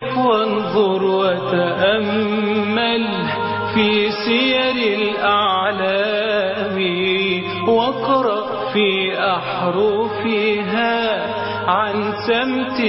وانظر وتأمل في سير الأعلام واقرأ في أحرفها عن سمت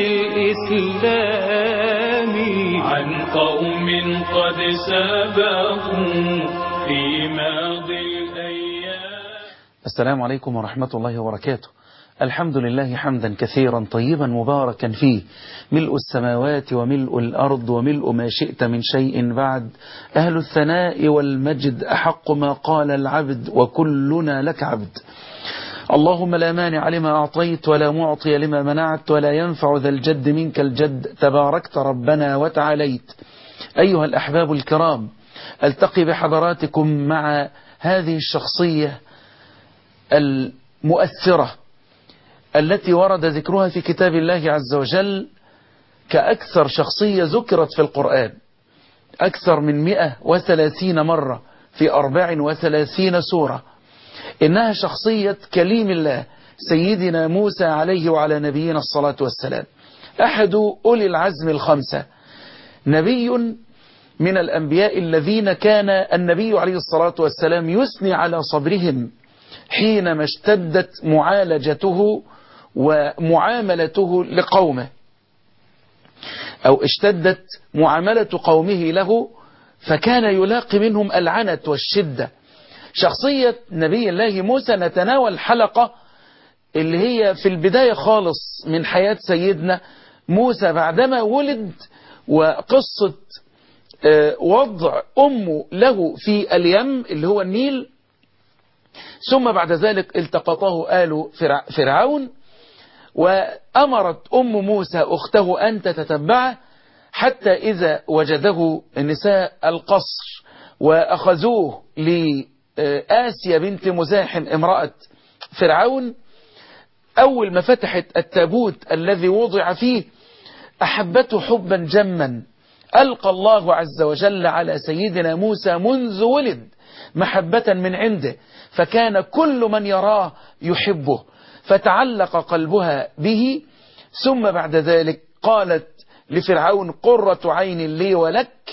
الإسلام عن قوم قد سبقوا في ماضي الأيام السلام عليكم ورحمة الله وبركاته الحمد لله حمدا كثيرا طيبا مباركا فيه ملء السماوات وملء الأرض وملء ما شئت من شيء بعد أهل الثناء والمجد أحق ما قال العبد وكلنا لك عبد اللهم لا مانع لما أعطيت ولا معطي لما منعت ولا ينفع ذا الجد منك الجد تباركت ربنا وتعاليت أيها الأحباب الكرام ألتقي بحضراتكم مع هذه الشخصية المؤثرة التي ورد ذكرها في كتاب الله عز وجل كأكثر شخصية ذكرت في القرآن أكثر من 130 مرة في 34 سورة إنها شخصية كليم الله سيدنا موسى عليه وعلى نبينا الصلاة والسلام أحد أولي العزم الخمسة نبي من الأنبياء الذين كان النبي عليه الصلاة والسلام يثني على صبرهم حينما اشتدت معالجته ومعاملته لقومه أو اشتدت معاملة قومه له فكان يلاقي منهم العنة والشدة شخصية نبي الله موسى نتناول حلقة اللي هي في البداية خالص من حياة سيدنا موسى بعدما ولد وقصة وضع أمه له في اليم اللي هو النيل ثم بعد ذلك التقطه آل فرعون وأمرت أم موسى أخته أن تتتبعه حتى إذا وجده نساء القصر وأخذوه لآسيا بنت مزاحم امرأة فرعون أول ما فتحت التابوت الذي وضع فيه أحبته حبا جما ألقى الله عز وجل على سيدنا موسى منذ ولد محبة من عنده فكان كل من يراه يحبه فتعلق قلبها به ثم بعد ذلك قالت لفرعون قرة عين لي ولك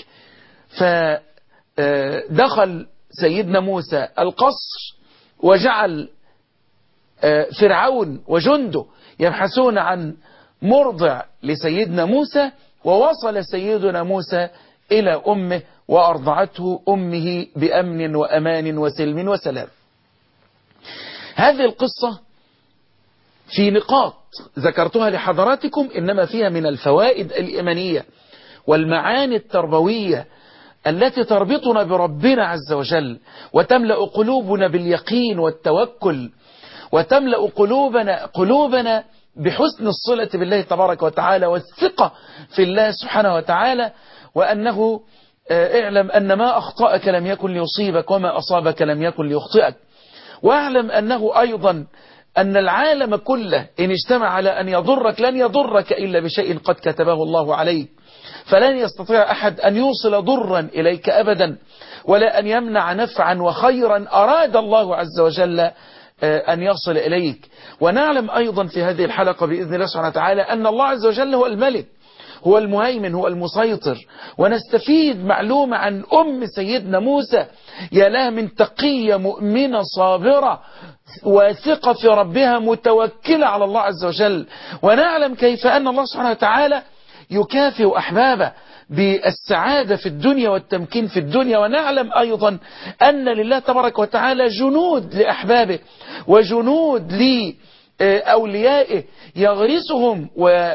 فدخل سيدنا موسى القصر وجعل فرعون وجنده يبحثون عن مرضع لسيدنا موسى ووصل سيدنا موسى إلى أمه وأرضعته أمه بأمن وأمان وسلم وسلام هذه القصة في نقاط ذكرتها لحضراتكم إنما فيها من الفوائد الإيمانية والمعاني التربوية التي تربطنا بربنا عز وجل وتملأ قلوبنا باليقين والتوكل وتملأ قلوبنا قلوبنا بحسن الصلة بالله تبارك وتعالى والثقة في الله سبحانه وتعالى وأنه اعلم أن ما أخطأك لم يكن ليصيبك وما أصابك لم يكن ليخطئك واعلم أنه أيضا أن العالم كله إن اجتمع على أن يضرك لن يضرك إلا بشيء قد كتبه الله عليك فلن يستطيع أحد أن يوصل ضرا إليك أبدا ولا أن يمنع نفعا وخيرا أراد الله عز وجل أن يصل إليك ونعلم أيضا في هذه الحلقة بإذن الله سبحانه وتعالى أن الله عز وجل هو الملك هو المهيمن هو المسيطر ونستفيد معلومة عن أم سيدنا موسى يا لها من تقية مؤمنة صابرة واثقة في ربها متوكلة على الله عز وجل ونعلم كيف أن الله سبحانه وتعالى يكافئ أحبابه بالسعادة في الدنيا والتمكين في الدنيا ونعلم أيضا أن لله تبارك وتعالى جنود لأحبابه وجنود لأوليائه يغرسهم و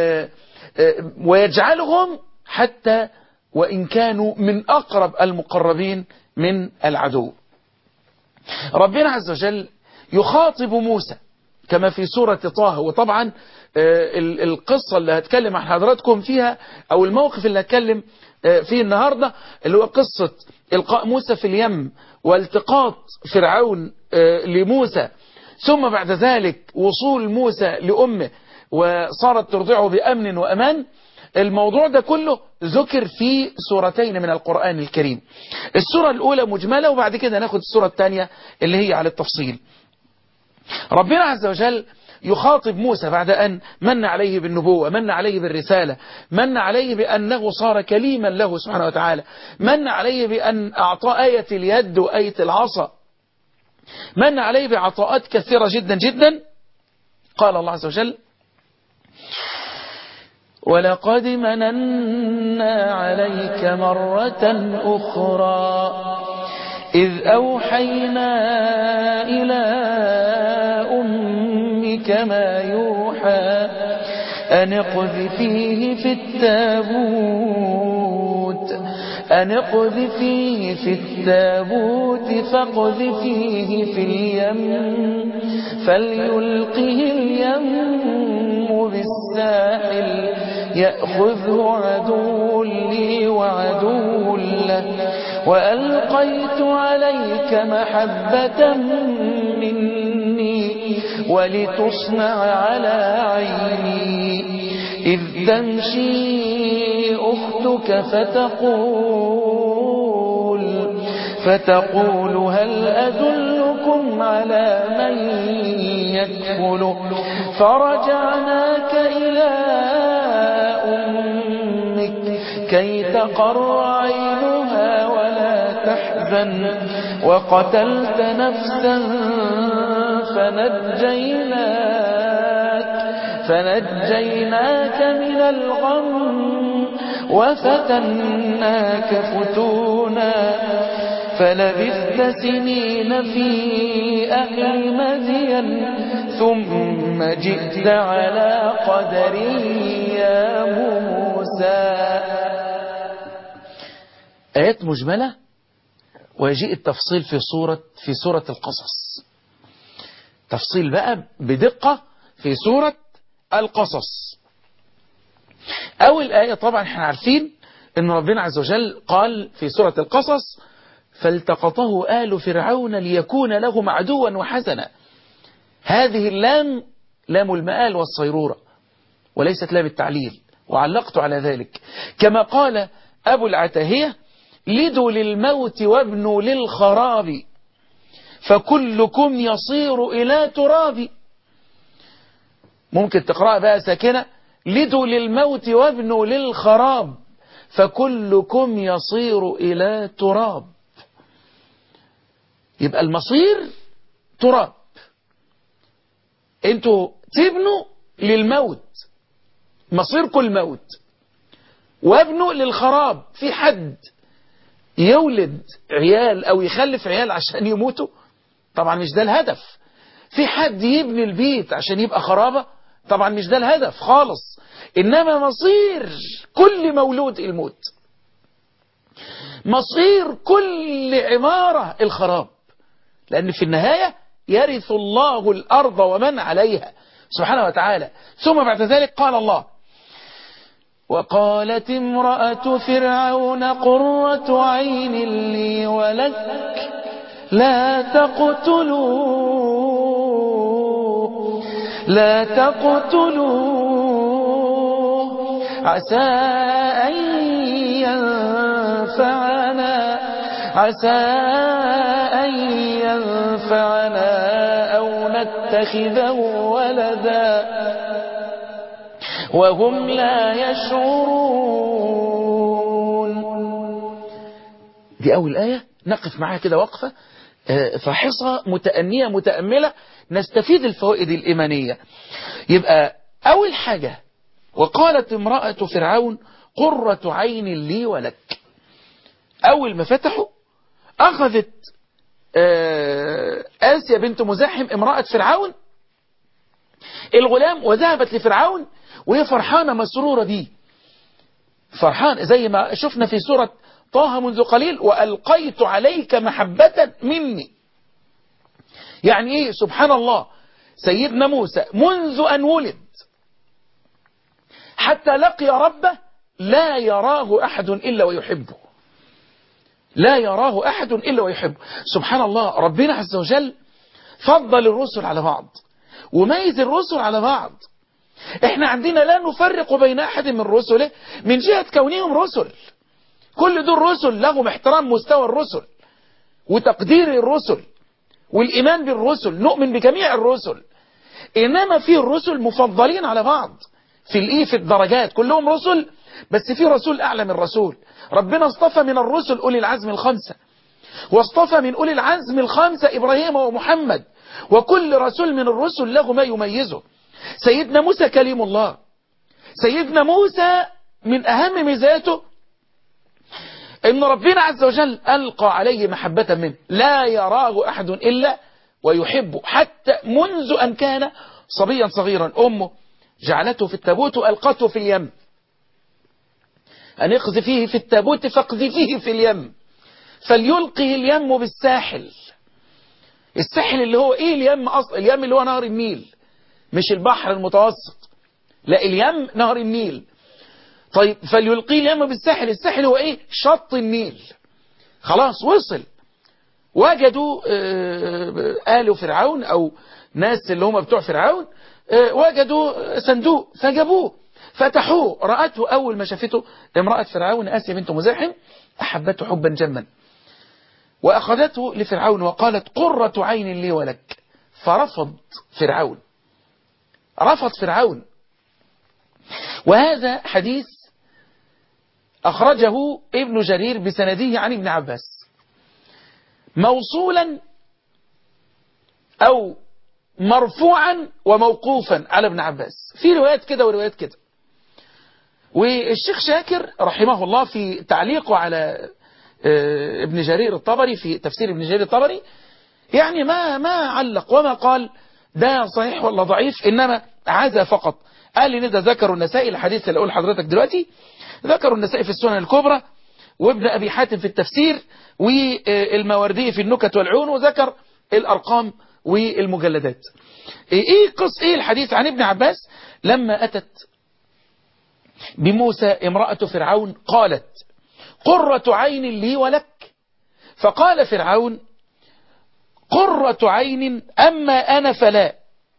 ويجعلهم حتى وإن كانوا من أقرب المقربين من العدو ربنا عز وجل يخاطب موسى كما في سورة طه وطبعا القصة اللي هتكلم عن حضراتكم فيها أو الموقف اللي هتكلم فيه النهاردة اللي هو قصة إلقاء موسى في اليم والتقاط فرعون لموسى ثم بعد ذلك وصول موسى لأمه وصارت ترضعه بأمن وأمان الموضوع ده كله ذكر في سورتين من القرآن الكريم السورة الأولى مجملة وبعد كده ناخد السورة الثانية اللي هي على التفصيل ربنا عز وجل يخاطب موسى بعد أن من عليه بالنبوة من عليه بالرسالة من عليه بأنه صار كليما له سبحانه وتعالى من عليه بأن أعطى آية اليد وآية العصا من عليه بعطاءات كثيرة جدا جدا قال الله عز وجل ولقد مننا عليك مرة أخرى إذ أوحينا إلى أمك ما يوحى أن اقذفيه في التابوت أن اقذفيه في التابوت فاقذفيه في اليم فليلقه اليم بالساحل يأخذه عدو لي وعدو له وألقيت عليك محبة مني ولتصنع على عيني إذ تمشي أختك فتقول فتقول هل أدلكم على من يكفل فرجعناك إلى أمك كي تقر عينها ولا تحزن وقتلت نفسا فنجيناك فنجيناك من الغم وفتناك فتونا فلبثت سنين في أهل مدين ثم جئت على قدري يا موسى آيات مجملة ويجيء التفصيل في سورة في سورة القصص تفصيل بقى بدقة في سورة القصص أول آية طبعا احنا عارفين ان ربنا عز وجل قال في سورة القصص فالتقطه آل فرعون ليكون لهم عدوا وحسنا هذه اللام لام المآل والصيرورة وليست لام التعليل وعلقت على ذلك كما قال أبو العتاهية لدوا للموت وابنوا للخراب فكلكم يصير إلى تراب ممكن تقرأ بقى ساكنة لدوا للموت وابنوا للخراب فكلكم يصير إلى تراب يبقى المصير تراب انتوا تبنوا للموت مصيركم الموت وابنوا للخراب في حد يولد عيال او يخلف عيال عشان يموتوا طبعا مش ده الهدف في حد يبني البيت عشان يبقى خرابة طبعا مش ده الهدف خالص انما مصير كل مولود الموت مصير كل عمارة الخراب لان في النهاية يرث الله الارض ومن عليها سبحانه وتعالى ثم بعد ذلك قال الله وقالت امرأة فرعون قرة عين لي ولك لا تقتلوه لا تقتلوه عسى أن ينفعنا عسى أن ينفعنا أو نتخذه ولدا وهم لا يشعرون دي أول آية نقف معاها كده وقفة فاحصة متأنية متأملة نستفيد الفوائد الإيمانية يبقى أول حاجة وقالت امرأة فرعون قرة عين لي ولك أول ما فتحوا أخذت آسيا بنت مزاحم امرأة فرعون الغلام وذهبت لفرعون وهي فرحانة مسرورة بيه فرحان زي ما شفنا في سورة طه منذ قليل وألقيت عليك محبة مني يعني ايه سبحان الله سيدنا موسى منذ أن ولد حتى لقي ربه لا يراه أحد إلا ويحبه لا يراه أحد إلا ويحبه سبحان الله ربنا عز وجل فضل الرسل على بعض وميز الرسل على بعض احنا عندنا لا نفرق بين أحد من رسله من جهة كونهم رسل كل دول رسل لهم احترام مستوى الرسل وتقدير الرسل والإيمان بالرسل نؤمن بجميع الرسل إنما في الرسل مفضلين على بعض في الإيه في الدرجات كلهم رسل بس في رسول أعلى من رسول ربنا اصطفى من الرسل أولي العزم الخمسة واصطفى من أولي العزم الخمسة إبراهيم ومحمد وكل رسول من الرسل له ما يميزه سيدنا موسى كليم الله سيدنا موسى من أهم ميزاته ان ربنا عز وجل ألقى عليه محبة منه لا يراه أحد إلا ويحبه حتى منذ أن كان صبيا صغيرا أمه جعلته في التابوت وألقته في اليم أن اقذفيه في التابوت فاقذفيه في اليم فليلقه اليم بالساحل الساحل اللي هو ايه اليم اصلا اليم اللي هو نهر النيل مش البحر المتوسط لا اليم نهر النيل طيب فليلقيه اليم بالساحل الساحل هو ايه شط النيل خلاص وصل وجدوا آل فرعون او ناس اللي هم بتوع فرعون وجدوا صندوق فجابوه فتحوه رأته أول ما شافته امرأة فرعون آسيا بنت مزاحم أحبته حبا جما وأخذته لفرعون وقالت قرة عين لي ولك فرفض فرعون رفض فرعون وهذا حديث أخرجه ابن جرير بسنده عن ابن عباس موصولا أو مرفوعا وموقوفا على ابن عباس في روايات كده وروايات كده والشيخ شاكر رحمه الله في تعليقه على ابن جرير الطبري في تفسير ابن جرير الطبري يعني ما ما علق وما قال ده صحيح ولا ضعيف إنما عزى فقط قال لي ده ذكروا النسائي الحديث اللي أقول لحضرتك دلوقتي ذكروا النسائي في السنن الكبرى وابن أبي حاتم في التفسير والماوردي في النكت والعون وذكر الأرقام والمجلدات ايه قص ايه الحديث عن ابن عباس لما اتت بموسى امرأة فرعون قالت قرة عين لي ولك فقال فرعون قرة عين أما أنا فلا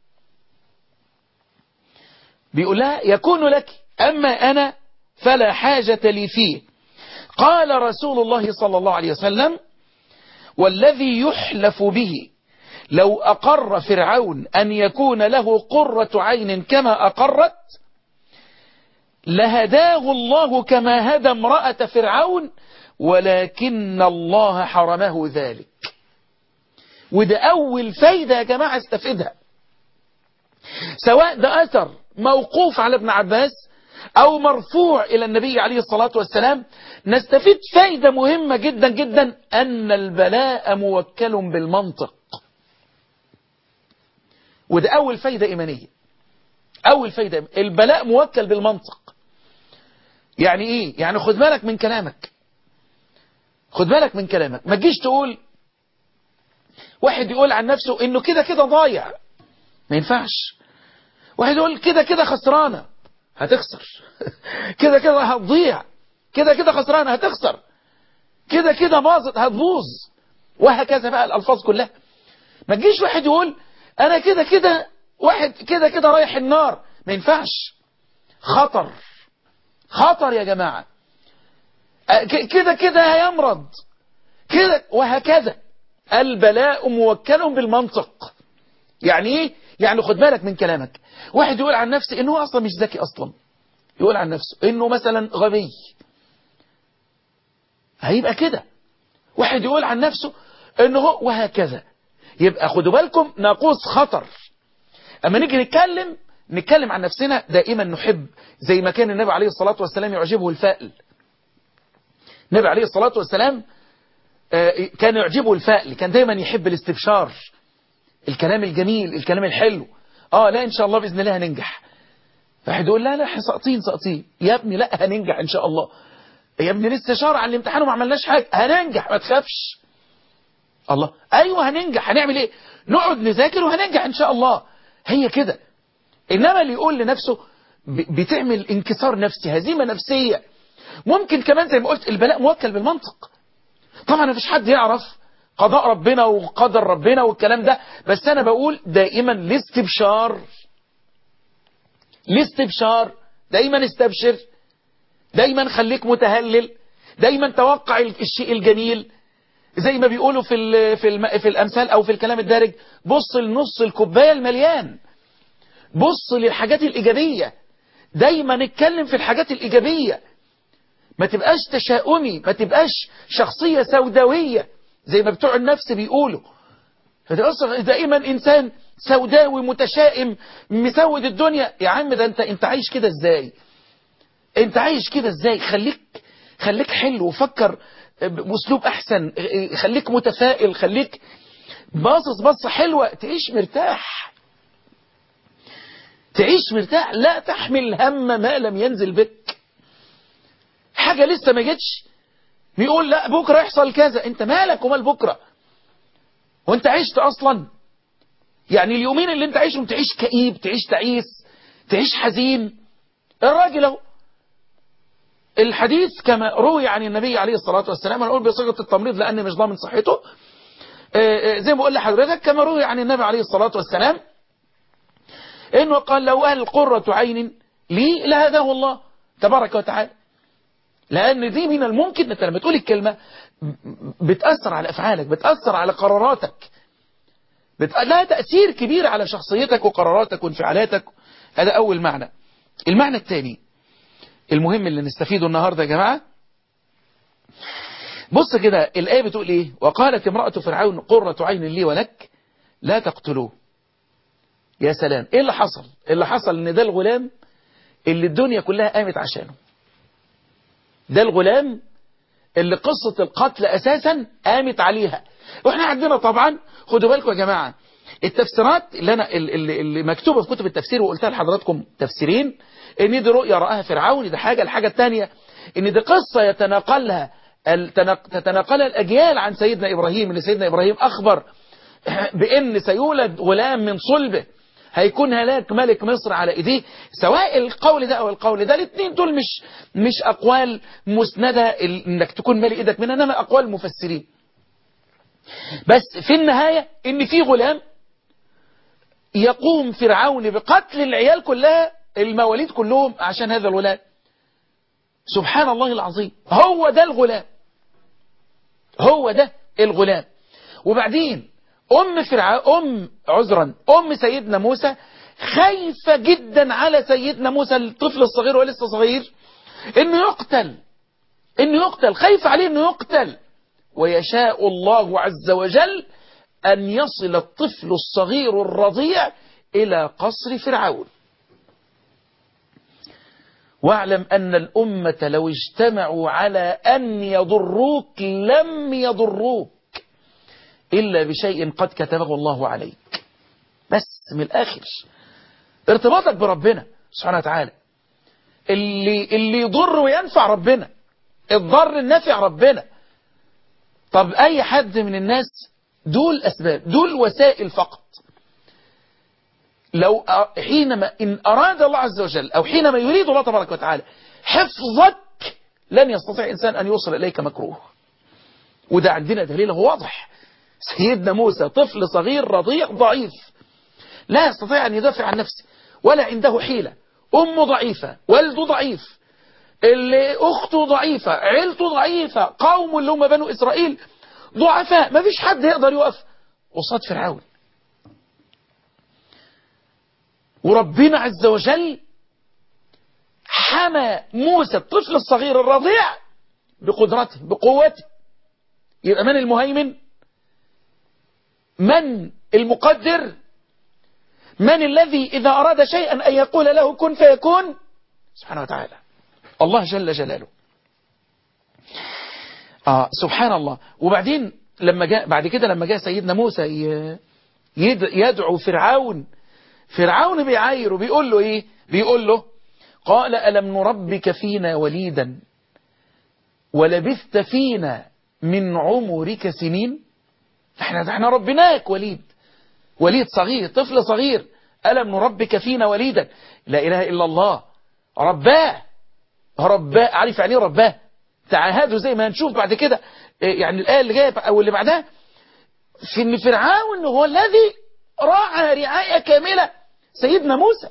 بيقول لها يكون لك أما أنا فلا حاجة لي فيه قال رسول الله صلى الله عليه وسلم والذي يحلف به لو أقر فرعون أن يكون له قرة عين كما أقرت لهداه الله كما هدى امرأة فرعون ولكن الله حرمه ذلك وده أول فايدة يا جماعة استفيدها سواء ده أثر موقوف على ابن عباس أو مرفوع إلى النبي عليه الصلاة والسلام نستفيد فايدة مهمة جدا جدا أن البلاء موكل بالمنطق وده أول فايدة إيمانية أول فايدة البلاء موكل بالمنطق يعني إيه يعني خد بالك من كلامك خد بالك من كلامك ما تجيش تقول واحد يقول عن نفسه إنه كده كده ضايع ما ينفعش واحد يقول كده كده خسرانة هتخسر كده كده هتضيع كده كده خسرانة هتخسر كده كده باظت هتبوظ وهكذا بقى الألفاظ كلها ما تجيش واحد يقول انا كده كده واحد كده كده رايح النار ما ينفعش خطر خطر يا جماعة كده كده هيمرض كده وهكذا البلاء موكل بالمنطق يعني ايه يعني خد بالك من كلامك واحد يقول عن نفسه انه اصلا مش ذكي اصلا يقول عن نفسه انه مثلا غبي هيبقى كده واحد يقول عن نفسه انه هو وهكذا يبقى خدوا بالكم ناقوس خطر اما نيجي نتكلم نتكلم عن نفسنا دائما نحب زي ما كان النبي عليه الصلاة والسلام يعجبه الفائل النبي عليه الصلاة والسلام كان يعجبه الفائل كان دايما يحب الاستبشار الكلام الجميل الكلام الحلو اه لا ان شاء الله باذن الله هننجح واحد يقول لا لا احنا ساقطين ساقطين يا ابني لا هننجح ان شاء الله يا ابني لسه شهر على الامتحان وما عملناش حاجه هننجح ما تخافش الله ايوه هننجح هنعمل ايه نقعد نذاكر وهننجح ان شاء الله هي كده انما اللي يقول لنفسه بتعمل انكسار نفسي هزيمه نفسيه ممكن كمان زي ما قلت البلاء موكل بالمنطق طبعا مفيش حد يعرف قضاء ربنا وقدر ربنا والكلام ده بس انا بقول دائما الاستبشار الاستبشار دايما استبشر دايما خليك متهلل دايما توقع الشيء الجميل زي ما بيقولوا في ال في الم في الامثال او في الكلام الدارج بص لنص الكوبايه المليان بص للحاجات الإيجابية دايما اتكلم في الحاجات الإيجابية ما تبقاش تشاؤمي ما تبقاش شخصية سوداوية زي ما بتوع النفس بيقولوا فتبقى دائما إنسان سوداوي متشائم مسود الدنيا يا عم ده انت انت عايش كده ازاي انت عايش كده ازاي خليك خليك حلو وفكر باسلوب احسن خليك متفائل خليك باصص بصه حلوه تعيش مرتاح تعيش مرتاح لا تحمل هم ما لم ينزل بك حاجه لسه ما جتش بيقول لا بكره يحصل كذا انت مالك ومال بكره وانت عشت اصلا يعني اليومين اللي انت عايشهم تعيش كئيب تعيش تعيس تعيش حزين الراجل اهو الحديث كما روي عن النبي عليه الصلاة والسلام أنا أقول بصيغة التمريض لأني مش ضامن صحته زي ما بقول لحضرتك كما روي عن النبي عليه الصلاة والسلام إنه قال لو أهل قرة عين لي لهداه الله تبارك وتعالى لأن دي من الممكن أنت لما تقول الكلمة بتأثر على أفعالك بتأثر على قراراتك بت... لها تأثير كبير على شخصيتك وقراراتك وانفعالاتك هذا أول معنى المعنى الثاني المهم اللي نستفيده النهاردة يا جماعة بص كده الآية بتقول إيه وقالت امرأة فرعون قرة عين لي ولك لا تقتلوه يا سلام إيه اللي حصل اللي حصل إن ده الغلام اللي الدنيا كلها قامت عشانه ده الغلام اللي قصة القتل أساسا قامت عليها واحنا عندنا طبعا خدوا بالكم يا جماعة التفسيرات اللي أنا اللي, اللي مكتوبة في كتب التفسير وقلتها لحضراتكم تفسيرين ان دي رؤيا رآها فرعون ده حاجة الحاجة الثانية ان دي قصة يتناقلها تتناقلها الأجيال عن سيدنا إبراهيم ان سيدنا إبراهيم أخبر بأن سيولد غلام من صلبه هيكون هلاك ملك مصر على ايديه سواء القول ده او القول ده الاثنين دول مش مش اقوال مسندة انك تكون مالي ايدك منها انما اقوال مفسرين بس في النهاية ان في غلام يقوم فرعون بقتل العيال كلها المواليد كلهم عشان هذا الغلام سبحان الله العظيم هو ده الغلام هو ده الغلام وبعدين أم فرعون أم عذرا أم سيدنا موسى خايفة جدا على سيدنا موسى الطفل الصغير ولسه صغير انه يقتل انه يقتل خايف عليه انه يقتل ويشاء الله عز وجل أن يصل الطفل الصغير الرضيع إلى قصر فرعون واعلم أن الأمة لو اجتمعوا على أن يضروك لم يضروك إلا بشيء قد كتبه الله عليك بس من الآخر ارتباطك بربنا سبحانه وتعالى اللي, اللي يضر وينفع ربنا الضر النافع ربنا طب أي حد من الناس دول أسباب دول وسائل فقط لو حينما إن أراد الله عز وجل أو حينما يريد الله تبارك وتعالى حفظك لن يستطيع إنسان أن يوصل إليك مكروه وده عندنا دليل هو واضح سيدنا موسى طفل صغير رضيع ضعيف لا يستطيع أن يدافع عن نفسه ولا عنده حيلة أمه ضعيفة والده ضعيف اللي أخته ضعيفة عيلته ضعيفة قوم اللي هم بنو إسرائيل ضعفاء ما فيش حد يقدر يقف قصاد فرعون وربنا عز وجل حمى موسى الطفل الصغير الرضيع بقدرته بقوته يبقى من المهيمن من المقدر من الذي إذا أراد شيئا أن يقول له كن فيكون سبحانه وتعالى الله جل جلاله آه سبحان الله وبعدين لما جاء بعد كده لما جاء سيدنا موسى يدعو فرعون فرعون بيعاير وبيقول له ايه بيقول له قال ألم نربك فينا وليدا ولبثت فينا من عمرك سنين احنا احنا ربناك وليد وليد صغير طفل صغير ألم نربك فينا وليدا لا إله إلا الله رباه رباه عارف يعني رباه تعاهدوا زي ما هنشوف بعد كده يعني الآية اللي جاية أو اللي بعدها في ان فرعون هو الذي راعى رعاية كاملة سيدنا موسى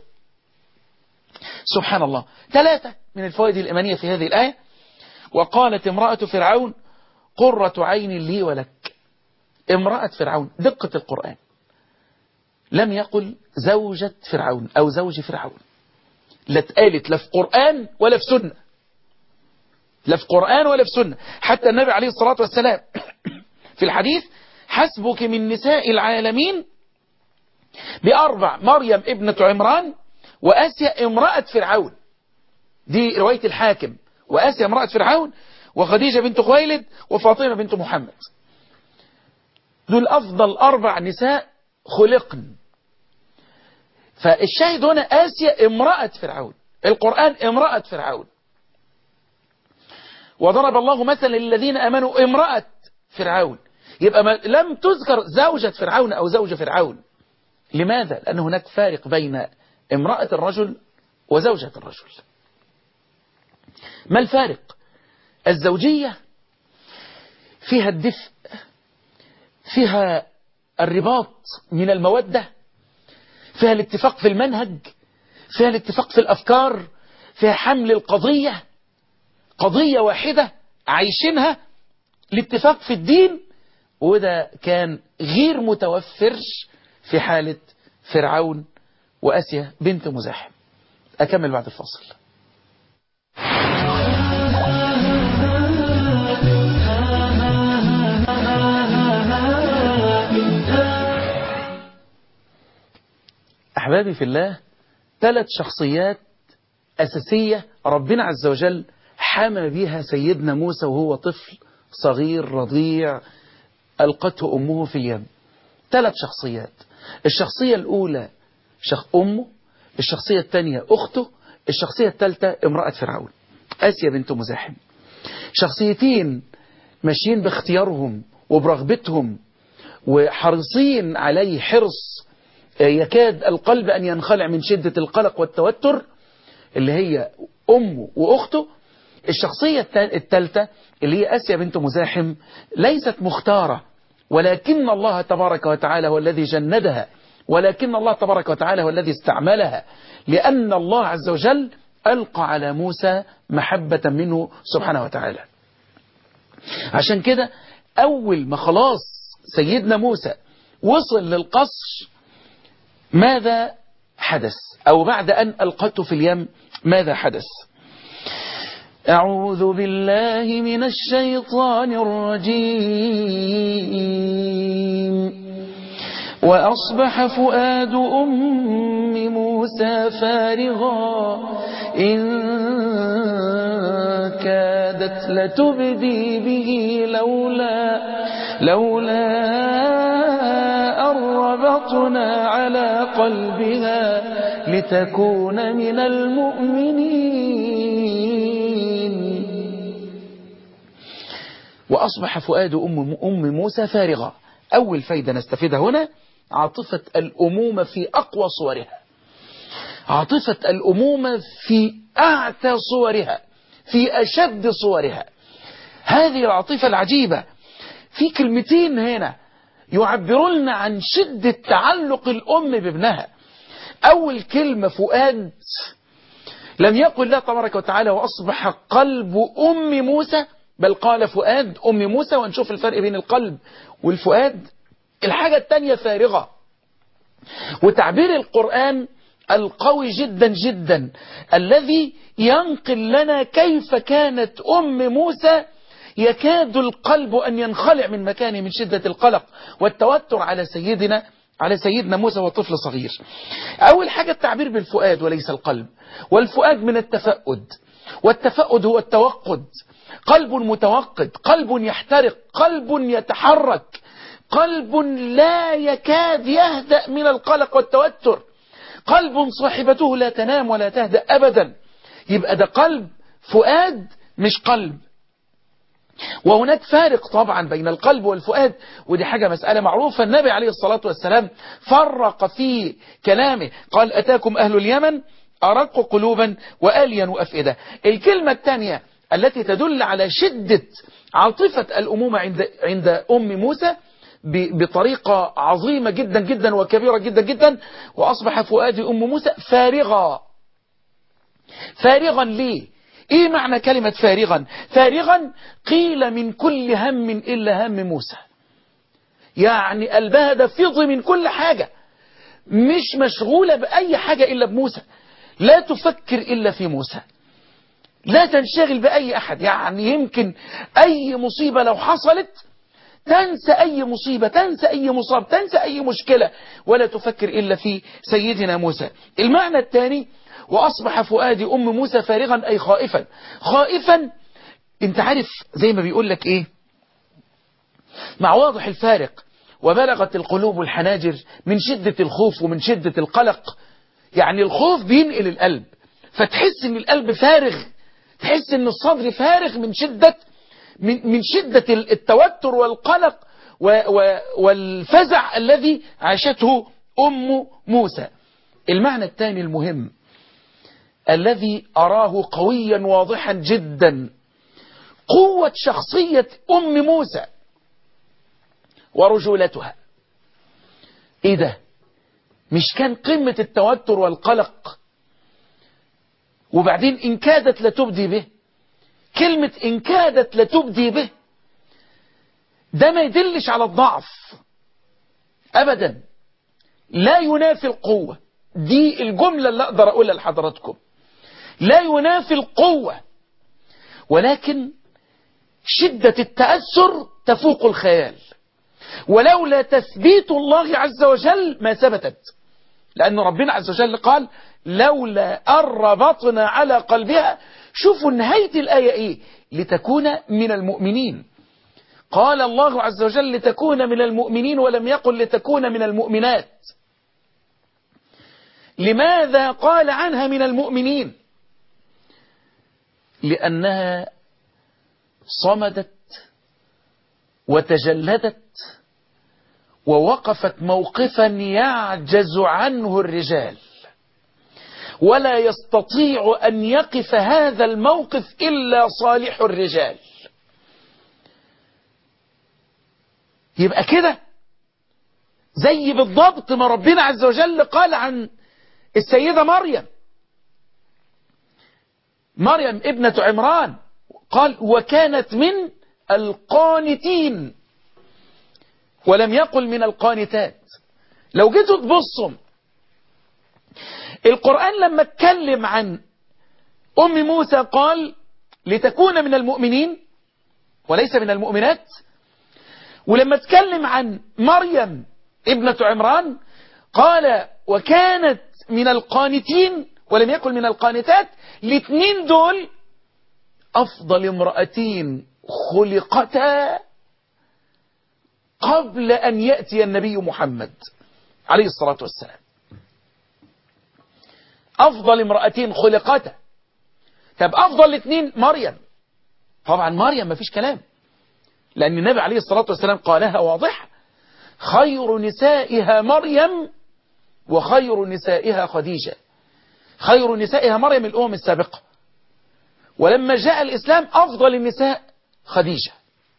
سبحان الله ثلاثة من الفوائد الإيمانية في هذه الآية وقالت امرأة فرعون قرة عين لي ولك امرأة فرعون دقة القرآن لم يقل زوجة فرعون أو زوج فرعون لا اتقالت لا في قرآن ولا في سنة لا في قرآن ولا في سنة حتى النبي عليه الصلاة والسلام في الحديث حسبك من نساء العالمين بأربع مريم ابنة عمران وآسيا امرأة فرعون دي رواية الحاكم وآسيا امرأة فرعون وخديجة بنت خويلد وفاطمة بنت محمد دول أفضل أربع نساء خلقن فالشاهد هنا آسيا امرأة فرعون القرآن امرأة فرعون وضرب الله مثلا للذين أمنوا امرأة فرعون يبقى ما لم تذكر زوجة فرعون أو زوج فرعون لماذا؟ لأن هناك فارق بين امرأة الرجل وزوجة الرجل ما الفارق؟ الزوجية فيها الدفء فيها الرباط من المودة فيها الاتفاق في المنهج فيها الاتفاق في الأفكار فيها حمل القضية قضية واحدة عايشينها الاتفاق في الدين وده كان غير متوفرش في حالة فرعون وأسيا بنت مزاحم أكمل بعد الفصل أحبابي في الله ثلاث شخصيات أساسية ربنا عز وجل حمى بها سيدنا موسى وهو طفل صغير رضيع ألقته أمه في اليم ثلاث شخصيات الشخصية الأولى شخ أمه الشخصية الثانية أخته الشخصية الثالثة امرأة فرعون آسيا بنت مزاحم شخصيتين ماشيين باختيارهم وبرغبتهم وحريصين عليه حرص يكاد القلب أن ينخلع من شدة القلق والتوتر اللي هي أمه وأخته الشخصية الثالثة اللي هي آسيا بنت مزاحم ليست مختارة ولكن الله تبارك وتعالى هو الذي جندها ولكن الله تبارك وتعالى هو الذي استعملها لأن الله عز وجل ألقى على موسى محبة منه سبحانه وتعالى عشان كده أول ما خلاص سيدنا موسى وصل للقصر ماذا حدث أو بعد أن ألقته في اليم ماذا حدث أعوذ بالله من الشيطان الرجيم وأصبح فؤاد أم موسى فارغا إن كادت لتبدي به لولا لولا أن ربطنا على قلبها لتكون من المؤمنين وأصبح فؤاد أم, أم موسى فارغا أول فايدة نستفيدها هنا عاطفة الأمومة في أقوى صورها عاطفة الأمومة في أعتى صورها في أشد صورها هذه العاطفة العجيبة في كلمتين هنا يعبرون عن شدة تعلق الأم بابنها أول كلمة فؤاد لم يقل الله تبارك وتعالى وأصبح قلب أم موسى بل قال فؤاد أم موسى ونشوف الفرق بين القلب والفؤاد الحاجة الثانية فارغة وتعبير القرآن القوي جدا جدا الذي ينقل لنا كيف كانت أم موسى يكاد القلب أن ينخلع من مكانه من شدة القلق والتوتر على سيدنا على سيدنا موسى وطفل صغير أول حاجة التعبير بالفؤاد وليس القلب والفؤاد من التفقد والتفقد هو التوقد قلب متوقد قلب يحترق قلب يتحرك قلب لا يكاد يهدأ من القلق والتوتر قلب صاحبته لا تنام ولا تهدأ أبدا يبقى ده قلب فؤاد مش قلب وهناك فارق طبعا بين القلب والفؤاد ودي حاجة مسألة معروفة النبي عليه الصلاة والسلام فرق في كلامه قال أتاكم أهل اليمن أرق قلوبا وألين أفئدة الكلمة الثانية التي تدل على شدة عاطفة الأمومة عند, عند أم موسى بطريقة عظيمة جدا جدا وكبيرة جدا جدا وأصبح فؤاد أم موسى فارغا فارغا ليه ايه معنى كلمة فارغا فارغا قيل من كل هم إلا هم موسى يعني قلبها ده فض من كل حاجة مش مشغولة بأي حاجة إلا بموسى لا تفكر إلا في موسى لا تنشغل بأي أحد يعني يمكن أي مصيبة لو حصلت تنسى أي مصيبة تنسى أي مصاب تنسى أي مشكلة ولا تفكر إلا في سيدنا موسى المعنى الثاني وأصبح فؤاد أم موسى فارغا أي خائفا خائفا انت عارف زي ما بيقول لك ايه مع واضح الفارق وبلغت القلوب الحناجر من شدة الخوف ومن شدة القلق يعني الخوف بينقل القلب فتحس ان القلب فارغ تحس ان الصدر فارغ من شدة من, من شدة التوتر والقلق و و والفزع الذي عاشته أم موسى المعنى الثاني المهم الذي أراه قويا واضحا جدا قوة شخصية أم موسى ورجولتها ايه ده مش كان قمة التوتر والقلق وبعدين إن كادت لتبدي به كلمة إن كادت لتبدي به ده ما يدلش على الضعف أبدا لا ينافي القوة دي الجملة اللي أقدر أقولها لحضراتكم لا ينافي القوة ولكن شدة التأثر تفوق الخيال ولولا تثبيت الله عز وجل ما ثبتت لأن ربنا عز وجل قال لولا أربطنا على قلبها شوفوا نهاية الآية إيه لتكون من المؤمنين قال الله عز وجل لتكون من المؤمنين ولم يقل لتكون من المؤمنات لماذا قال عنها من المؤمنين لأنها صمدت وتجلدت ووقفت موقفا يعجز عنه الرجال ولا يستطيع أن يقف هذا الموقف إلا صالح الرجال يبقى كده زي بالضبط ما ربنا عز وجل قال عن السيدة مريم مريم ابنة عمران قال وكانت من القانتين ولم يقل من القانتات لو جيتوا تبصوا القرآن لما اتكلم عن أم موسى قال لتكون من المؤمنين وليس من المؤمنات ولما اتكلم عن مريم ابنة عمران قال وكانت من القانتين ولم يكن من القانتات الاثنين دول أفضل امرأتين خلقتا قبل أن يأتي النبي محمد عليه الصلاة والسلام أفضل امرأتين خلقتا طب أفضل الاثنين مريم طبعا مريم ما فيش كلام لأن النبي عليه الصلاة والسلام قالها واضحة خير نسائها مريم وخير نسائها خديجة خير نسائها مريم الأمم السابقة ولما جاء الإسلام أفضل النساء خديجة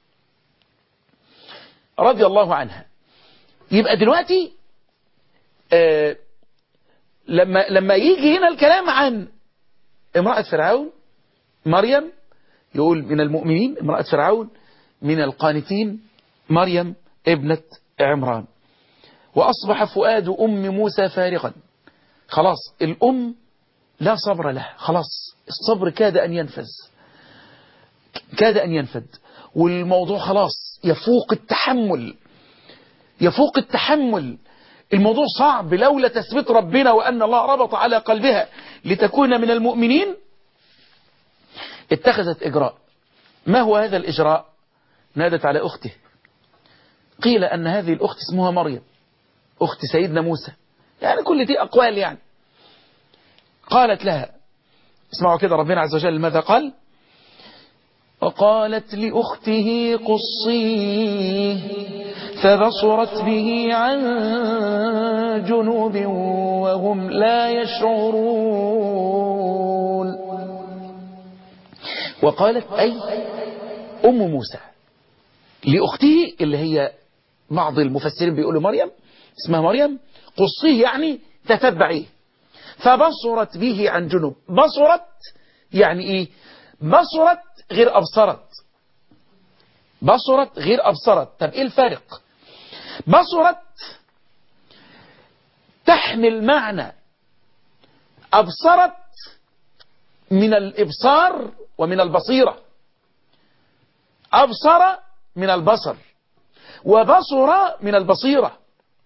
رضي الله عنها يبقى دلوقتي آه لما لما يجي هنا الكلام عن امرأة فرعون مريم يقول من المؤمنين امرأة فرعون من القانتين مريم ابنة عمران وأصبح فؤاد أم موسى فارغا خلاص الأم لا صبر لها خلاص الصبر كاد أن ينفذ كاد أن ينفذ والموضوع خلاص يفوق التحمل يفوق التحمل الموضوع صعب لولا تثبيت ربنا وأن الله ربط على قلبها لتكون من المؤمنين اتخذت إجراء ما هو هذا الإجراء نادت على أخته قيل أن هذه الأخت اسمها مريم أخت سيدنا موسى يعني كل دي أقوال يعني قالت لها اسمعوا كده ربنا عز وجل ماذا قال وقالت لأخته قصيه فبصرت به عن جنوب وهم لا يشعرون وقالت أي أم موسى لأخته اللي هي بعض المفسرين بيقولوا مريم اسمها مريم قصيه يعني تتبعيه فبصرت به عن جنوب بصرت يعني ايه بصرت غير أبصرت بصرت غير أبصرت طب ايه الفارق بصرت تحمل معنى أبصرت من الإبصار ومن البصيرة أبصر من البصر وبصر من البصيرة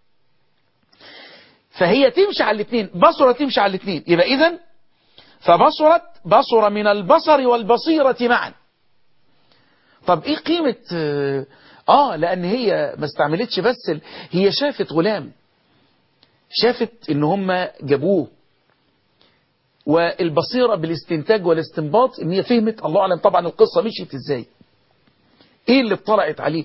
فهي تمشي على الاثنين بصرة تمشي على الاثنين يبقى إذن فبصرت بصر من البصر والبصيرة معا طب ايه قيمة اه لان هي ما استعملتش بس ال... هي شافت غلام شافت ان هم جابوه والبصيرة بالاستنتاج والاستنباط ان هي فهمت الله اعلم طبعا القصة مشيت ازاي ايه اللي اطلعت عليه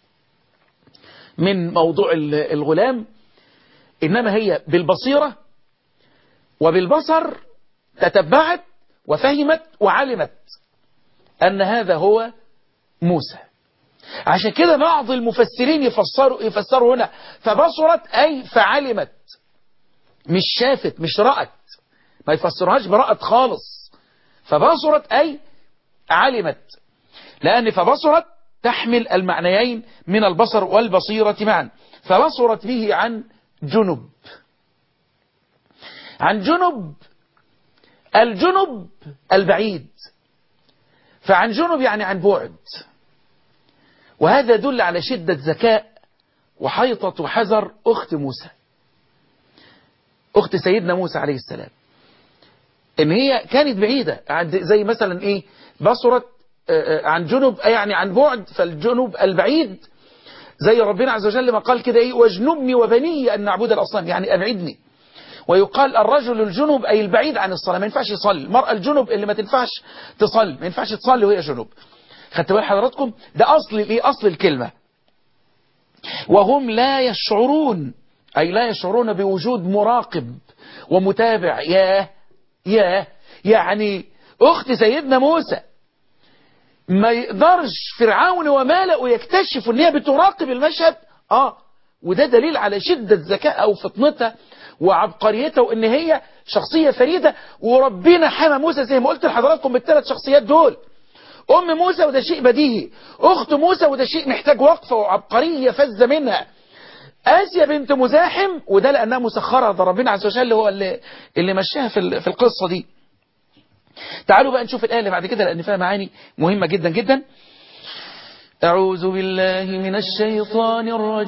من موضوع الغلام انما هي بالبصيرة وبالبصر تتبعت وفهمت وعلمت ان هذا هو موسى عشان كده بعض المفسرين يفسروا يفسروا هنا فبصرت أي فعلمت مش شافت مش رأت ما يفسرهاش برأت خالص فبصرت أي علمت لأن فبصرت تحمل المعنيين من البصر والبصيرة معا فبصرت به عن جنب عن جنب الجنب البعيد فعن جنب يعني عن بعد وهذا يدل على شدة ذكاء وحيطة وحذر أخت موسى أخت سيدنا موسى عليه السلام إن هي كانت بعيدة زي مثلا إيه بصرت عن جنب يعني عن بعد فالجنب البعيد زي ربنا عز وجل ما قال كده إيه واجنبني وبني أن نعبد الأصنام يعني أبعدني ويقال الرجل الجنب أي البعيد عن الصلاة ما ينفعش يصلي المرأة الجنب اللي ما تنفعش تصلي ما ينفعش تصلي وهي جنب خدت بال حضراتكم ده أصل الايه أصل الكلمة وهم لا يشعرون أي لا يشعرون بوجود مراقب ومتابع ياه ياه يعني أخت سيدنا موسى ما يقدرش فرعون وماله يكتشفوا ان هي بتراقب المشهد اه وده دليل على شدة ذكاء او فطنتها وعبقريتها وان هي شخصية فريدة وربنا حمى موسى زي ما قلت لحضراتكم بالثلاث شخصيات دول ام موسى وده شيء بديهي اخت موسى وده شيء محتاج وقفة وعبقرية فزة منها آسيا بنت مزاحم وده لأنها مسخرة ده ربنا عز وجل هو اللي, اللي مشاها في, في القصة دي تعالوا بقى نشوف الآية اللي بعد كده لأن فيها معاني مهمة جدا جدا أعوذ بالله من الشيطان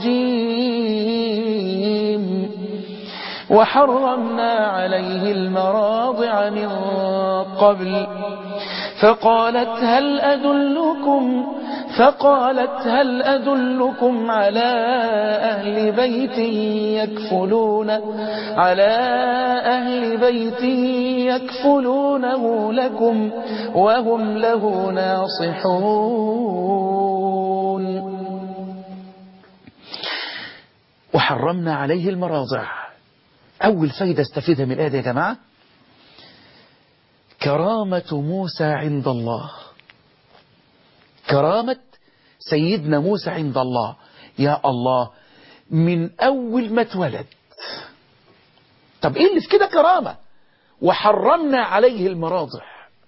الرجيم وحرمنا عليه المراضع من قبل فقالت هل أدلكم فقالت هل أدلكم على أهل بيت يكفلون على أهل بيت يكفلونه لكم وهم له ناصحون وحرمنا عليه المراضع أول فايدة استفيدها من الآية دي يا جماعة كرامة موسى عند الله كرامة سيدنا موسى عند الله يا الله من أول ما اتولد طب إيه اللي في كده كرامة وحرمنا عليه المراضع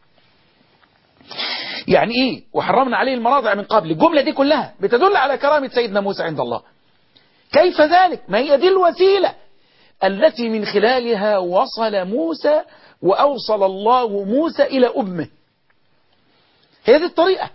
يعني إيه وحرمنا عليه المراضع من قبل الجملة دي كلها بتدل على كرامة سيدنا موسى عند الله كيف ذلك ما هي دي الوسيلة التي من خلالها وصل موسى وأوصل الله موسى إلى أمه هي دي الطريقة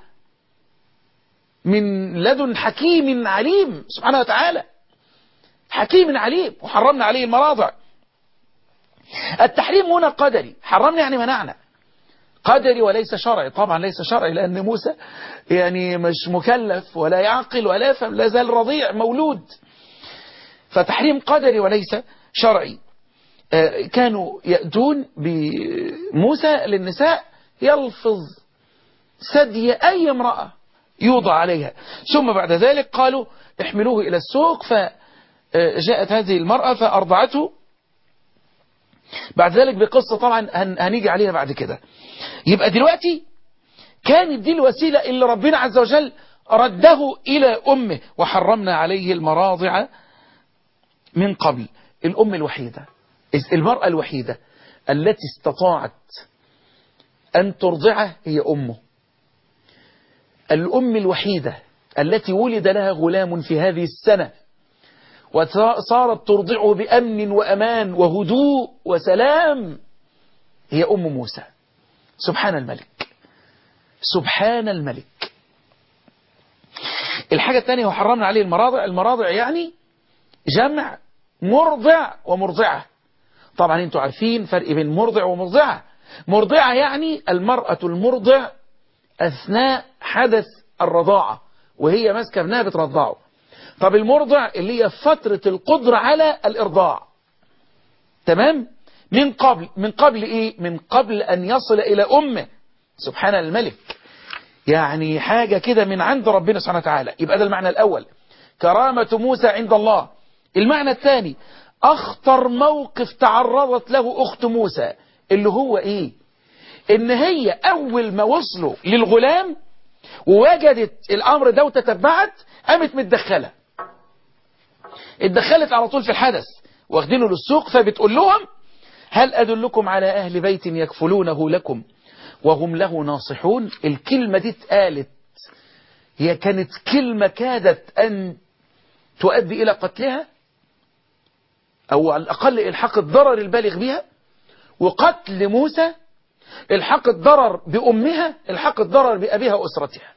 من لدن حكيم عليم سبحانه وتعالى حكيم عليم وحرمنا عليه المراضع التحريم هنا قدري حرمنا يعني منعنا قدري وليس شرعي طبعا ليس شرعي لأن موسى يعني مش مكلف ولا يعقل ولا يفهم لا زال رضيع مولود فتحريم قدري وليس شرعي كانوا يأتون بموسى للنساء يلفظ ثدي أي امرأة يوضع عليها ثم بعد ذلك قالوا احملوه إلى السوق فجاءت هذه المرأة فأرضعته بعد ذلك بقصة طبعا هنيجي عليها بعد كده يبقى دلوقتي كانت دي الوسيلة اللي ربنا عز وجل رده إلى أمه وحرمنا عليه المراضع من قبل الأم الوحيدة المرأة الوحيدة التي استطاعت أن ترضعه هي أمه الأم الوحيدة التي ولد لها غلام في هذه السنة وصارت ترضعه بأمن وأمان وهدوء وسلام هي أم موسى سبحان الملك سبحان الملك الحاجة الثانية وحرمنا عليه المراضع المراضع يعني جمع مرضع ومرضعة طبعا انتوا عارفين فرق بين مرضع ومرضعة مرضعة يعني المرأة المرضع أثناء حدث الرضاعة وهي ماسكة ابنها بترضعه طب المرضع اللي هي فترة القدرة على الإرضاع تمام من قبل من قبل إيه من قبل أن يصل إلى أمه سبحان الملك يعني حاجة كده من عند ربنا سبحانه وتعالى يبقى ده المعنى الأول كرامة موسى عند الله المعنى الثاني أخطر موقف تعرضت له أخت موسى اللي هو إيه إن هي أول ما وصلوا للغلام ووجدت الأمر ده وتتبعت قامت متدخلة اتدخلت على طول في الحدث واخدينه للسوق فبتقول لهم هل أدلكم على أهل بيت يكفلونه لكم وهم له ناصحون الكلمة دي اتقالت هي كانت كلمة كادت أن تؤدي إلى قتلها أو على الأقل إلحاق الضرر البالغ بها وقتل موسى الحق الضرر بأمها الحق الضرر بأبيها وأسرتها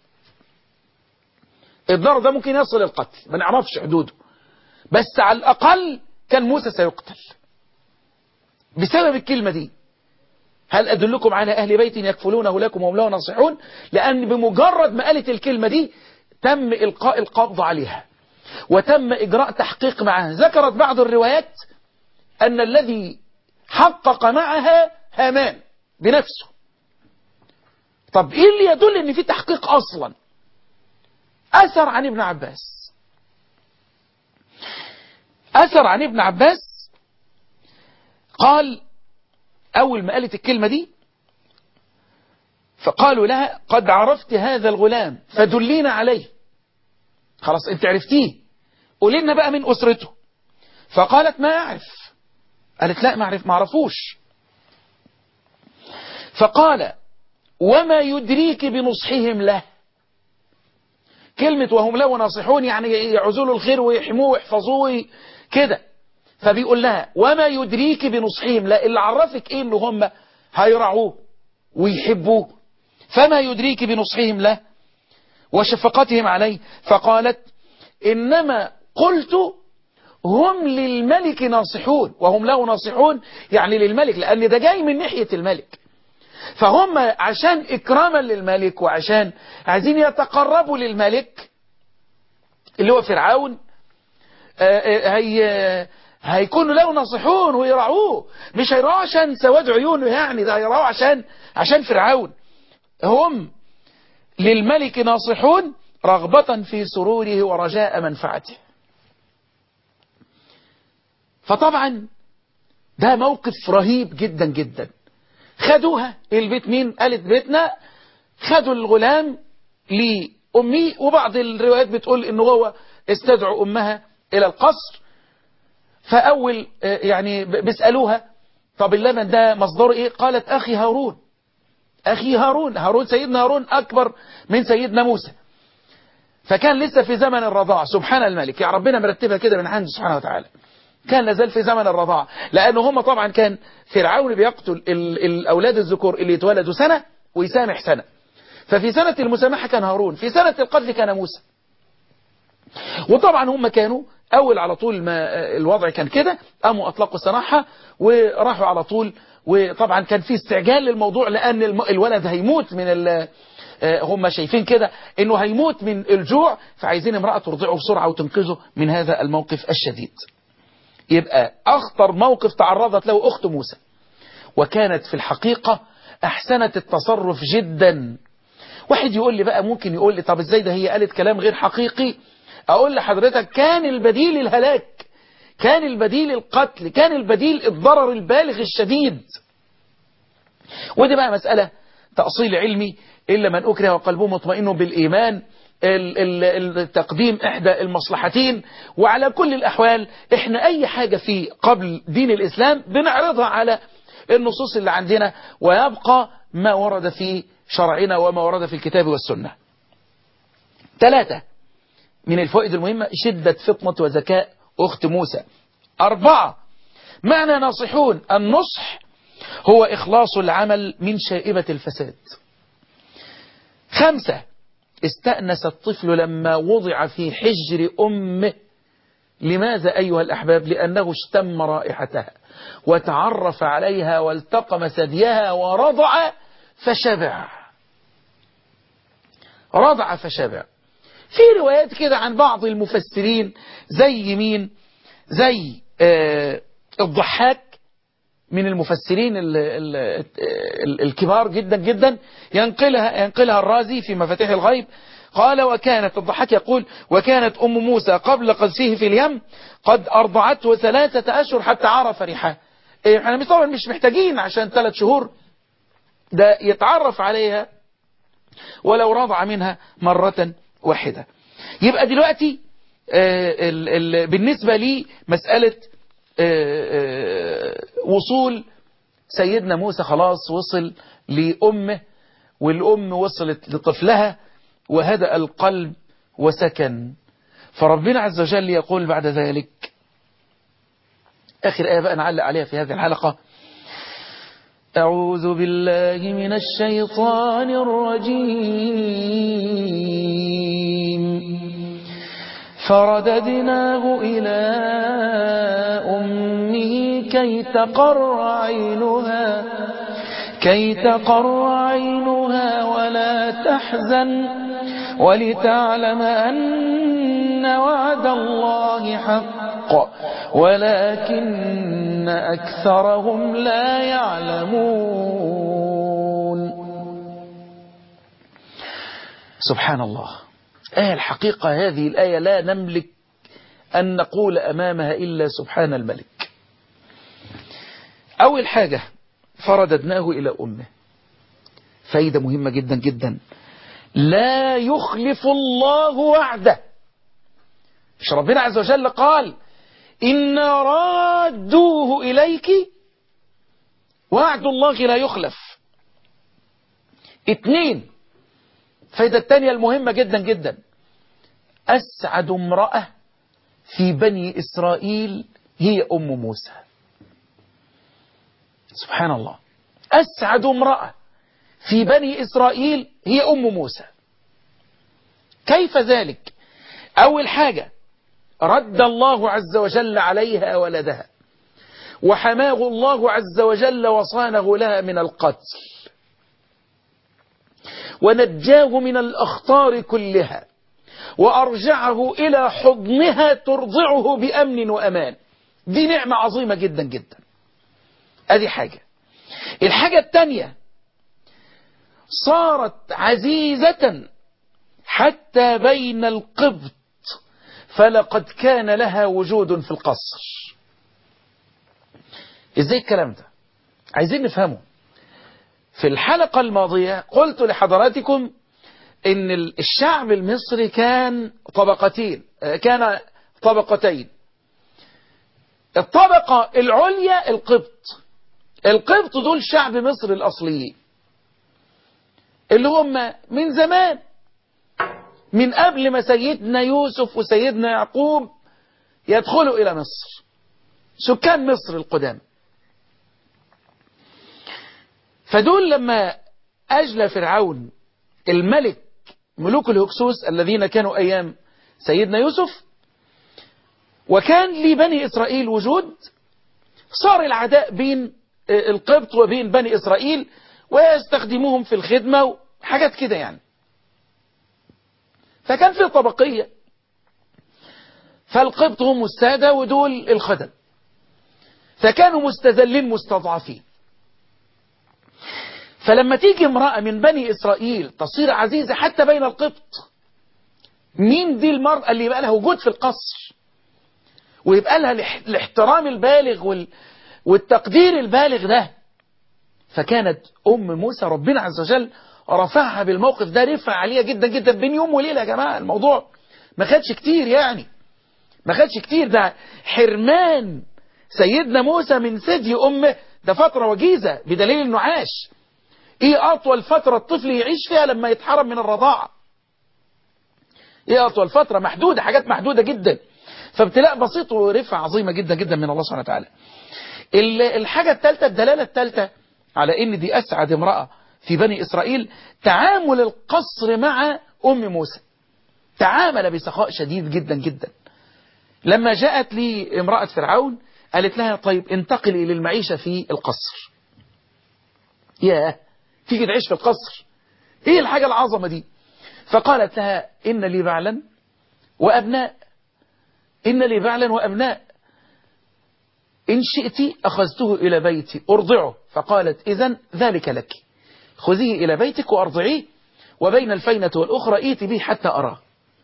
الضرر ده ممكن يصل القتل ما نعرفش حدوده بس على الأقل كان موسى سيقتل بسبب الكلمة دي هل أدلكم على أهل بيت يكفلونه لكم وهم له ناصحون لأن بمجرد ما قالت الكلمة دي تم إلقاء القبض عليها وتم إجراء تحقيق معها ذكرت بعض الروايات أن الذي حقق معها هامان بنفسه طب إيه اللي يدل أن في تحقيق أصلا أثر عن ابن عباس أثر عن ابن عباس قال أول ما قالت الكلمة دي فقالوا لها قد عرفت هذا الغلام فدلينا عليه خلاص انت عرفتيه قولي لنا بقى من أسرته فقالت ما أعرف قالت لا ما أعرف ما أعرفوش فقال وما يدريك بنصحهم له كلمة وهم له ناصحون يعني يعزوا له الخير ويحموه ويحفظوه كده فبيقول لها وما يدريك بنصحهم لا اللي عرفك ايه ان هم هيرعوه ويحبوه فما يدريك بنصحهم له وشفقتهم عليه فقالت إنما قلت هم للملك ناصحون وهم له ناصحون يعني للملك لأن ده جاي من ناحية الملك فهم عشان إكراما للملك وعشان عايزين يتقربوا للملك اللي هو فرعون هي هيكونوا له ناصحون ويرعوه مش هيرعوه عشان سواد عيونه يعني ده هيرعوه عشان عشان فرعون هم للملك ناصحون رغبة في سروره ورجاء منفعته فطبعا ده موقف رهيب جدا جدا خدوها البيت مين قالت بيتنا خدوا الغلام لأمي وبعض الروايات بتقول انه هو استدعوا أمها إلى القصر فأول يعني بيسألوها طب اللبن ده مصدره إيه قالت أخي هارون أخي هارون هارون سيدنا هارون أكبر من سيدنا موسى فكان لسه في زمن الرضاعة سبحان الملك يا ربنا مرتبها كده من عنده سبحانه وتعالى كان لازال في زمن الرضاعة لأنه هم طبعا كان فرعون بيقتل ال الأولاد الذكور اللي يتولدوا سنة ويسامح سنة ففي سنة المسامحة كان هارون في سنة القتل كان موسى وطبعا هم كانوا أول على طول ما الوضع كان كده قاموا أطلقوا السراحة وراحوا على طول وطبعا كان في استعجال للموضوع لأن الولد هيموت من هم شايفين كده انه هيموت من الجوع فعايزين امرأة ترضعه بسرعة وتنقذه من هذا الموقف الشديد يبقى أخطر موقف تعرضت له أخت موسى وكانت في الحقيقة أحسنت التصرف جدا واحد يقول لي بقى ممكن يقول لي طب ازاي ده هي قالت كلام غير حقيقي أقول لحضرتك كان البديل الهلاك كان البديل القتل كان البديل الضرر البالغ الشديد ودي بقى مسألة تأصيل علمي إلا من أكره وقلبه مطمئن بالإيمان التقديم إحدى المصلحتين وعلى كل الأحوال إحنا أي حاجة في قبل دين الإسلام بنعرضها على النصوص اللي عندنا ويبقى ما ورد في شرعنا وما ورد في الكتاب والسنة ثلاثة من الفوائد المهمة شدة فطنة وذكاء أخت موسى أربعة معنى ناصحون النصح هو إخلاص العمل من شائبة الفساد خمسة استأنس الطفل لما وضع في حجر أمه لماذا أيها الأحباب لأنه اشتم رائحتها وتعرف عليها والتقم ثديها ورضع فشبع رضع فشبع في روايات كده عن بعض المفسرين زي مين زي آه الضحاك من المفسرين ال ال ال الكبار جدا جدا ينقلها ينقلها الرازي في مفاتيح الغيب قال وكانت الضحاك يقول وكانت أم موسى قبل قذفه في اليم قد أرضعته ثلاثة أشهر حتى عرف ريحها احنا مش طبعا مش محتاجين عشان ثلاث شهور ده يتعرف عليها ولو رضع منها مرة واحدة يبقى دلوقتي آه ال ال بالنسبة لي مسألة آه آه وصول سيدنا موسى خلاص وصل لأمه والأم وصلت لطفلها وهدأ القلب وسكن فربنا عز وجل يقول بعد ذلك آخر آية بقى نعلق عليها في هذه الحلقة أعوذ بالله من الشيطان الرجيم فرددناه إلى أمه كي تقر عينها كي تقر عينها ولا تحزن ولتعلم أن وعد الله حق ولكن أكثرهم لا يعلمون سبحان الله آية الحقيقة هذه الآية لا نملك أن نقول أمامها إلا سبحان الملك أول حاجة فرددناه إلى أمه فايدة مهمة جدا جدا لا يخلف الله وعده مش ربنا عز وجل قال إن رادوه إليك وعد الله لا يخلف اتنين فايدة التانية المهمة جدا جدا أسعد امرأة في بني إسرائيل هي أم موسى سبحان الله أسعد امرأة في بني إسرائيل هي أم موسى كيف ذلك أول حاجة رد الله عز وجل عليها ولدها وحماه الله عز وجل وصانه لها من القتل ونجاه من الأخطار كلها وأرجعه إلى حضنها ترضعه بأمن وأمان دي نعمة عظيمة جدا جدا ادي حاجة الحاجة الثانية صارت عزيزة حتى بين القبط فلقد كان لها وجود في القصر ازاي الكلام ده عايزين نفهمه في الحلقة الماضية قلت لحضراتكم ان الشعب المصري كان طبقتين كان طبقتين الطبقة العليا القبط القبط دول شعب مصر الأصليين اللي هم من زمان من قبل ما سيدنا يوسف وسيدنا يعقوب يدخلوا إلى مصر سكان مصر القدام فدول لما أجلى فرعون الملك ملوك الهكسوس الذين كانوا أيام سيدنا يوسف وكان لبني إسرائيل وجود صار العداء بين القبط وبين بني إسرائيل ويستخدموهم في الخدمة وحاجات كده يعني فكان في طبقية فالقبط هم السادة ودول الخدم فكانوا مستذلين مستضعفين فلما تيجي امرأة من بني إسرائيل تصير عزيزة حتى بين القبط مين دي المرأة اللي يبقى لها وجود في القصر ويبقى لها الاحترام البالغ وال... والتقدير البالغ ده فكانت أم موسى ربنا عز وجل رفعها بالموقف ده رفع عليها جدا جدا بين يوم وليلة يا جماعة الموضوع ما خدش كتير يعني ما خدش كتير ده حرمان سيدنا موسى من ثدي أمه ده فترة وجيزة بدليل انه عاش ايه اطول فترة الطفل يعيش فيها لما يتحرم من الرضاعة ايه اطول فترة محدودة حاجات محدودة جدا فابتلاء بسيط ورفعة عظيمة جدا جدا من الله سبحانه وتعالى الحاجة الثالثة الدلالة الثالثة على ان دي اسعد امرأة في بني اسرائيل تعامل القصر مع ام موسى تعامل بسخاء شديد جدا جدا لما جاءت لي امرأة فرعون قالت لها طيب انتقلي للمعيشة في القصر ياه تيجي تعيش في القصر ايه الحاجة العظمة دي فقالت لها ان لي بعلا وابناء ان لي بعلا وابناء إن شئت أخذته إلى بيتي أرضعه فقالت إذا ذلك لك خذيه إلى بيتك وأرضعيه وبين الفينة والأخرى إيت به حتى أراه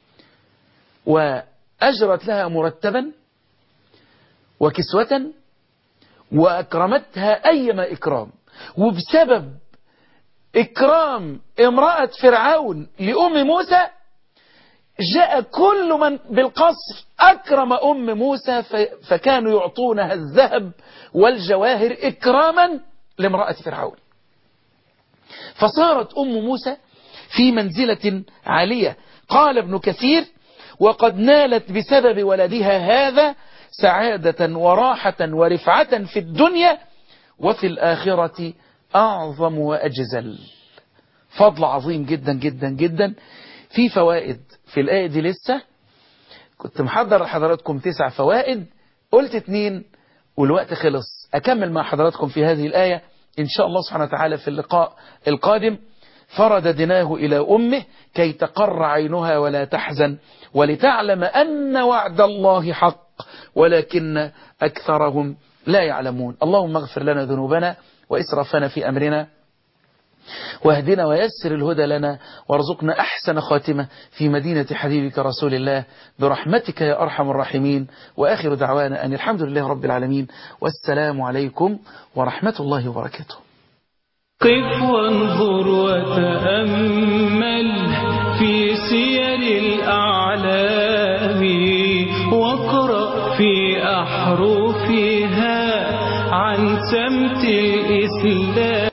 وأجرت لها مرتبا وكسوة وأكرمتها أيما إكرام وبسبب إكرام امرأة فرعون لأم موسى جاء كل من بالقصر أكرم أم موسى فكانوا يعطونها الذهب والجواهر إكراما لامرأة فرعون فصارت أم موسى في منزلة عالية قال ابن كثير وقد نالت بسبب ولدها هذا سعادة وراحة ورفعة في الدنيا وفي الآخرة أعظم وأجزل فضل عظيم جدا جدا جدا في فوائد في الآية دي لسه كنت محضر لحضراتكم تسع فوائد قلت اتنين والوقت خلص أكمل مع حضراتكم في هذه الآية إن شاء الله سبحانه وتعالى في اللقاء القادم فرددناه إلى أمه كي تقر عينها ولا تحزن ولتعلم أن وعد الله حق ولكن أكثرهم لا يعلمون اللهم اغفر لنا ذنوبنا وإسرافنا في أمرنا واهدنا ويسر الهدى لنا وارزقنا أحسن خاتمة في مدينة حبيبك رسول الله برحمتك يا أرحم الراحمين وآخر دعوانا أن الحمد لله رب العالمين والسلام عليكم ورحمة الله وبركاته قف وانظر وتأمل في سير الأعلام واقرأ في أحرفها عن سمت الإسلام